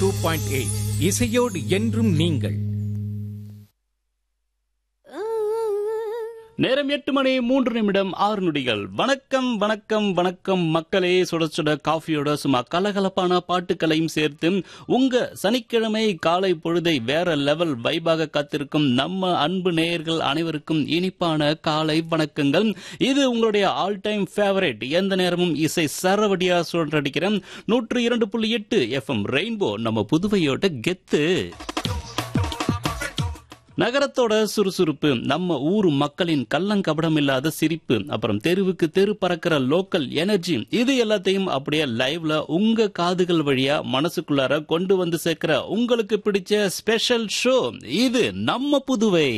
Two point eight இசையோடு என்றும் நீங்கள் நேரம் எட்டு மணி மூன்று நிமிடம் ஆறு நொடிகள் வணக்கம் வணக்கம் வணக்கம் மக்களே சுட சுட காஃபியோட சும்மா கலகலப்பான பாட்டுக்களையும் சேர்த்து உங்க சனிக்கிழமை காலை பொழுதை வேற லெவல் வைபாக காத்திருக்கும் நம்ம அன்பு நேயர்கள் அனைவருக்கும் இனிப்பான காலை வணக்கங்கள் இது உங்களுடைய ஆல் டைம் ஃபேவரட் எந்த நேரமும் இசை சரவடியா சுழன்றடிக்கிறேன் நூற்று இரண்டு புள்ளி எட்டு எஃப்எம் ரெயின்போ நம்ம புதுவையோட கெத்து நகரத்தோட சுறுசுறுப்பு நம்ம ஊர் மக்களின் கள்ளங்கபடம் இல்லாத சிரிப்பு அப்புறம் தெருவுக்கு தெரு பறக்கிற லோக்கல் எனர்ஜி இது எல்லாத்தையும் அப்படியே லைவ்ல உங்க காதுகள் வழியா மனசுக்குள்ளார கொண்டு வந்து சேர்க்கிற உங்களுக்கு பிடிச்ச ஸ்பெஷல் ஷோ இது நம்ம புதுவை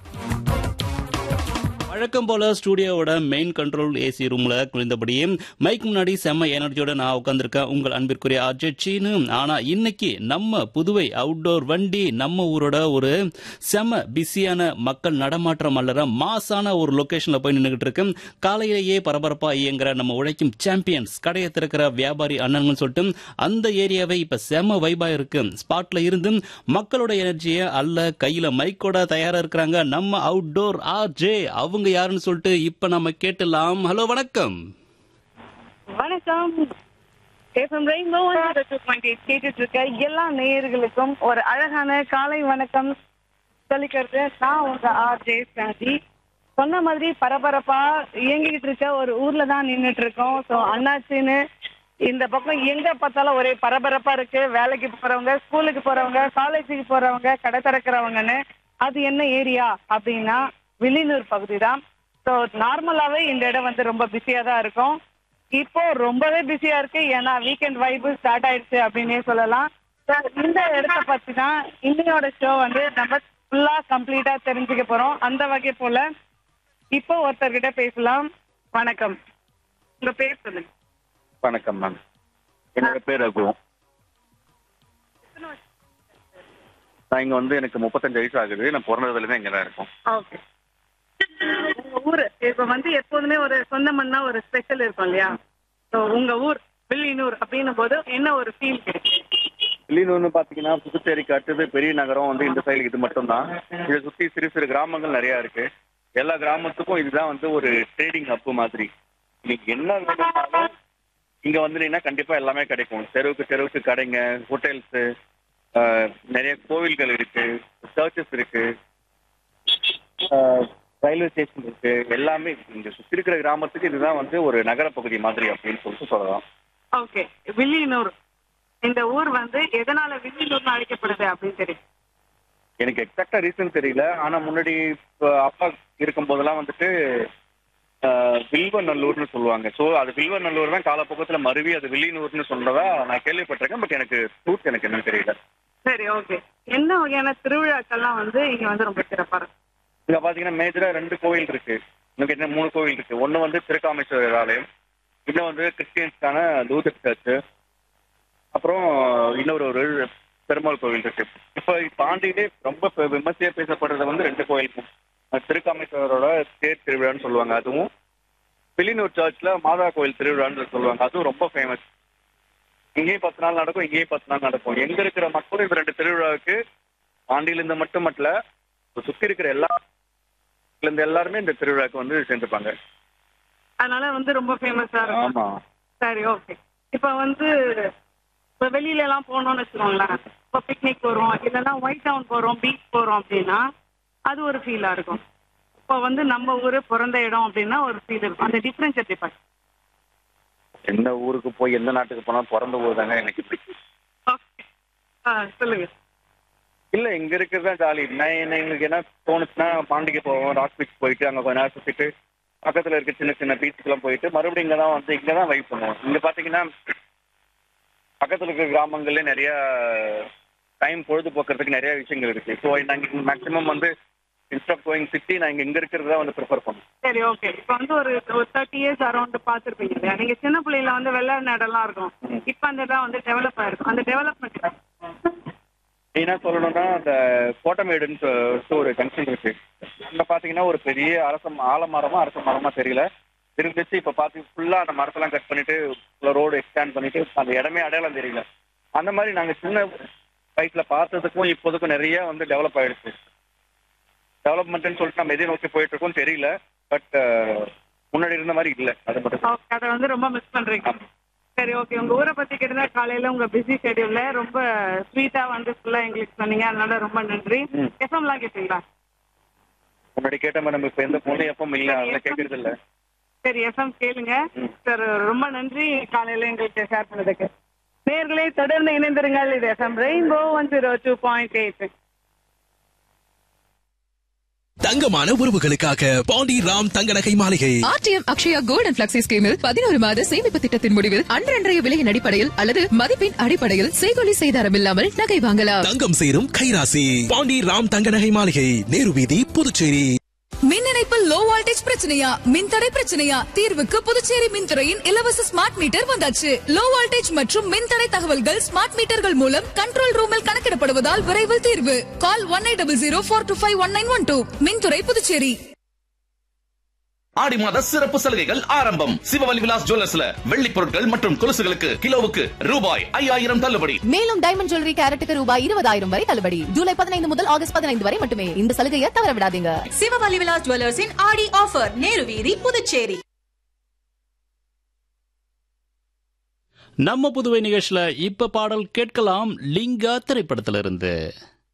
வழக்கம் போல ஸ்டூடியோவோட மெயின் கண்ட்ரோல் ஏசி ரூம்ல குளிர்ந்தபடியே மைக் முன்னாடி செம்ம எனர்ஜியோட நான் உட்காந்துருக்கேன் உங்கள் அன்பிற்குரிய அஜய் சீனு ஆனா இன்னைக்கு நம்ம புதுவை அவுட்டோர் வண்டி நம்ம ஊரோட ஒரு செம பிஸியான மக்கள் நடமாட்டம் அல்லற மாசான ஒரு லொகேஷன்ல போய் நின்றுகிட்டு இருக்கு காலையிலேயே பரபரப்பா இயங்குற நம்ம உழைக்கும் சாம்பியன்ஸ் கடையை திறக்கிற வியாபாரி அண்ணன்கள் சொல்லிட்டு அந்த ஏரியாவை இப்ப செம வைபா இருக்கு ஸ்பாட்ல இருந்து மக்களோட எனர்ஜியை அல்ல கையில மைக்கோட தயாரா இருக்கிறாங்க நம்ம அவுட்டோர் ஆர் ஜே அவங்க யாருன்னு சொல்லிட்டு இப்ப நம்ம கேட்டலாம் ஹலோ வணக்கம் வணக்கம் FM rainbow two point eight கேட்டுட்டு இருக்க எல்லா நேயர்களுக்கும் ஒரு அழகான காலை வணக்கம் சொல்லிக்கிறது நான் உங்க ஆர் ஜே சாந்தி சொன்ன மாதிரி பரபரப்பா இயங்கிக்கிட்டு இருக்க ஒரு ஊர்ல தான் நின்னுட்டு இருக்கோம் ஸோ அண்ணாச்சின்னு இந்த பக்கம் எங்க பார்த்தாலும் ஒரே பரபரப்பா இருக்கு வேலைக்கு போறவங்க ஸ்கூலுக்கு போறவங்க காலேஜுக்கு போறவங்க கடை திறக்கிறவங்கன்னு அது என்ன ஏரியா அப்படின்னா வில்லியனூர் பகுதி தான் ஸோ நார்மலாவே இந்த இடம் வந்து ரொம்ப பிஸியா தான் இருக்கும் இப்போ ரொம்பவே பிஸியா இருக்கு ஏன்னா வீக்கெண்ட் வைப்பு ஸ்டார்ட் ஆயிடுச்சு அப்படின்னே சொல்லலாம் So, இந்த இடத்த பத்தி தான் இன்னையோட ஷோ வந்து நம்ம ஃபுல்லா கம்ப்ளீட்டா தெரிஞ்சுக்க போறோம் அந்த வகை போல இப்போ ஒருத்தர்கிட்ட பேசலாம் வணக்கம் உங்க பேர் சொல்லுங்க வணக்கம் மேம் என்னோட பேர் ரகு நான் இங்க வந்து எனக்கு முப்பத்தஞ்சு வயசு ஆகுது நான் பிறந்ததுல இருந்து இங்க தான் இருக்கோம் ஓகே உங்க ஊரு இப்ப வந்து எப்போதுமே ஒரு சொந்த மண்ணா ஒரு ஸ்பெஷல் இருக்கும் இல்லையா ஸோ உங்க ஊர் வில்லியனூர் அப்படின்னும் போது என்ன ஒரு ஃபீல் கிடைக்கும் வில்லியனூர்னு பாத்தீங்கன்னா புதுச்சேரிக்கு அடுத்தது பெரிய நகரம் வந்து இந்த சைடு இது மட்டும் தான் இதை சுத்தி சிறு சிறு கிராமங்கள் நிறைய இருக்கு எல்லா கிராமத்துக்கும் இதுதான் வந்து ஒரு ட்ரேடிங் ஹப் மாதிரி இன்னைக்கு என்ன வேணும்னாலும் இங்க வந்துட்டீங்கன்னா கண்டிப்பா எல்லாமே கிடைக்கும் தெருவுக்கு தெருவுக்கு கடைங்க ஹோட்டல்ஸ் நிறைய கோவில்கள் இருக்கு சர்ச்சஸ் இருக்கு ரயில்வே ஸ்டேஷன் இருக்கு எல்லாமே இங்க சுத்தி இருக்கிற கிராமத்துக்கு இதுதான் வந்து ஒரு நகர பகுதி மாதிரி அப்படின்னு சொல்லிட்டு சொல்லலாம் ஓகே வில்லியனூர் இந்த ஊர் வந்து எதனால வில்லியனூர்னு அழைக்கப்படுது அப்படின்னு தெரியும் எனக்கு எக்ஸாக்டா ரீசன் தெரியல ஆனா முன்னாடி இப்ப அப்பா இருக்கும் போதெல்லாம் வந்துட்டு ஆஹ், வில்வநல்லூர்னு சொல்லுவாங்க ஸோ அது வில்வநல்லூர் தான் காலப்போக்கத்துல மருவி அது வில்லியனூர்னு சொன்னதா நான் கேள்விப்பட்டிருக்கேன் பட் எனக்கு ட்ரூத் எனக்கு என்னன்னு தெரியல சரி ஓகே என்ன வகையான திருவிழாக்கள்லாம் வந்து இங்க வந்து ரொம்ப சிறப்பா இருக்கும் இங்க பாத்தீங்கன்னா மேஜரா ரெண்டு கோவில் இருக்கு இன்னும் என்ன மூணு கோவில் இருக்கு ஒண்ணு வந்து திருக்காமேஸ்வரர் ஆலயம் இன்னும் வந்து கிறிஸ்டியன்ஸ்க்கான லூதர் சர்ச் அப்புறம் இன்னொரு ஒரு பெருமாள் கோவில் இருக்கு இப்ப பாண்டியிலே ரொம்ப பெ- விமர்சையா பேசப்படுறது வந்து ரெண்டு கோயில் திருக்காமேஸ்வரரோட தேர் திருவிழான்னு சொல்லுவாங்க அதுவும் பிலினூர் சர்ச்ல மாதா கோயில் திருவிழான்னு சொல்லுவாங்க அதுவும் ரொம்ப ஃபேமஸ் இங்கேயும் பத்து நாள் நடக்கும் இங்கேயும் பத்து நாள் நடக்கும் எங்க இருக்கிற மக்களும் இந்த ரெண்டு திருவிழாவுக்கு பாண்டியில இருந்து மட்டும் மட்டும் சுத்தி இருக்கிற எல்லா இருந்து எல்லாருமே இந்த திருவிழாக்கு வந்து சேர்ந்துப்பாங்க அதனால வந்து ரொம்ப ஃபேமஸா இருக்கும் ஆமா சரி ஓகே இப்போ வந்து இப்போ வெளியில எல்லாம் போனோம்னு வச்சுக்கோங்களேன் இப்போ பிக்னிக் போறோம் இல்லைன்னா ஒயிட் டவுன் போறோம் பீச் போறோம் அப்படின்னா அது ஒரு ஃபீலா இருக்கும் இப்போ வந்து நம்ம ஊரு பிறந்த இடம் அப்படின்னா ஒரு ஃபீல் இருக்கும் அந்த டிஃப்ரென்ஸ் எப்படி பார்க்க எந்த ஊருக்கு போய் எந்த நாட்டுக்கு போனாலும் பிறந்த ஊர் தாங்க எனக்கு பிடிக்கும் ஓகே ஆ சொல்லுங்க இல்ல இங்க இருக்கிறது தான் ஜாலி நான் என்ன எங்களுக்கு என்ன தோணுச்சுன்னா பாண்டிக்கு போவோம் ராக் பீச் போயிட்டு அங்க கொஞ்ச நேரம் சுத்திட்டு பக்கத்துல இருக்க சின்ன சின்ன பீச்சுக்கெல்லாம் போயிட்டு மறுபடியும் இங்க தான் வந்து இங்க தான் வைப் பண்ணுவோம் இங்க பாத்தீங்கன்னா பக்கத்துல இருக்கிற கிராமங்கள்ல நிறைய டைம் பொழுதுபோக்குறதுக்கு நிறைய விஷயங்கள் இருக்கு ஸோ நாங்க மேக்ஸிமம் வந்து இன்ஸ்ட் ஆஃப் கோயிங் சிட்டி நான் இங்க இருக்கிறதா வந்து ப்ரிஃபர் பண்ணுவோம் சரி ஓகே இப்போ வந்து ஒரு ஒரு தேர்ட்டி இயர்ஸ் அரௌண்ட் பார்த்துருப்பீங்க இல்லையா நீங்க சின்ன பிள்ளையில வந்து வெள்ளாடு இடம்லாம் இருக்கும் இப்போ அந்த இடம் வந்து டெவலப் ஆயிருக்கும் அந்த டெவலப்மெண்ட் மெயினாக சொல்லணும்னா அந்த கோட்டமேடுன்னு சொ- ஒரு ஜங்ஷன் இருக்கு அங்க பாத்தீங்கன்னா ஒரு பெரிய அரச ஆலமரமா அரச மரமா தெரியல இருந்துச்சு இப்ப பாத்து ஃபுல்லா அந்த மரத்தெல்லாம் கட் பண்ணிட்டு ரோடு எக்ஸ்டேண்ட் பண்ணிட்டு அந்த இடமே அடையாளம் தெரியல அந்த மாதிரி நாங்க சின்ன வயசுல பார்த்ததுக்கும் இப்போதுக்கும் நிறைய வந்து டெவலப் ஆயிடுச்சு டெவலப்மெண்ட்னு சொல்லிட்டு நம்ம எதை நோக்கி போயிட்டு இருக்கோம் தெரியல பட் முன்னாடி இருந்த மாதிரி இல்ல அது மட்டும் Okay, அதை வந்து ரொம்ப மிஸ் பண்றீங்க சரி ஓகே உங்க ஊரை பத்தி கேட்டதா காலையில உங்க பிஸி ஷெட்யூல்ல ரொம்ப ஸ்வீட்டா வந்து ஃபுல்லா எங்களுக்கு சொன்னீங்க அதனால ரொம்ப நன்றி ம். எஃப்எம்லாம் கேட்டீங்களா முன்னாடி கேட்ட மாதிரி நம்ம இப்ப எந்த பொண்ணு எப்பவும் இல்ல அதெல்லாம் கேட்கறது இல்ல சரி எஃப்எம் கேளுங்க ம். சார் ரொம்ப நன்றி காலையில எங்களுக்கு ஷேர் பண்ணதுக்கு நேர்களே தொடர்ந்து இணைந்திருங்கள் இது FM rainbow one zero two point eight தங்கமான உறவுகளுக்காக Pandi Ram Thanga Nagai Maligai RTM Akshaya gold and flexi ஸ்கீமில் பதினோரு மாத சேமிப்பு திட்டத்தின் முடிவில் அன்றன்றைய விலையின் அடிப்படையில் அல்லது மதிப்பின் அடிப்படையில் செய்கொலி செய்தாரம் இல்லாமல் நகை வாங்கலாம் தங்கம் சேரும் கைராசி பாண்டி ராம் தங்க நகை மாளிகை நேரு வீதி புதுச்சேரி மின் இணைப்பில் லோ வோல்டேஜ் பிரச்சனையா மின்தடை பிரச்சனையா தீர்வுக்கு புதுச்சேரி மின்துறையின் இலவச ஸ்மார்ட் மீட்டர் வந்தாச்சு லோ வோல்டேஜ் மற்றும் மின்தடை தகவல்கள் ஸ்மார்ட் மீட்டர்கள் மூலம் கண்ட்ரோல் ரூமில் கணக்கிடப்படுவதால் விரைவில் தீர்வு call one eight double zero four two five one nine one two மின்துறை புதுச்சேரி ஆடி மாத சிறப்பு சலுகைகள் ஆரம்பம் சிவவலி விலாஸ் ஜுவல்லர்ஸ்ல வெள்ளி பொருட்கள் மற்றும் கொலுசுகளுக்கு கிலோவுக்கு ரூபாய் ஐயாயிரம் தள்ளுபடி மேலும் டைமண்ட் ஜுவல்லரி கேரட்டுக்கு ரூபாய் இருபதாயிரம் வரை தள்ளுபடி ஜூலை பதினைந்து முதல் ஆகஸ்ட் பதினைந்து வரை மட்டுமே இந்த சலுகையை தவற விடாதீங்க சிவவலி விலாஸ் ஜுவல்லர்ஸின் ஆடி ஆஃபர் நேரு வீதி புதுச்சேரி நம்ம புதுவை நிகழ்ச்சியில இப்ப பாடல் கேட்கலாம் லிங்கா திரைப்படத்திலிருந்து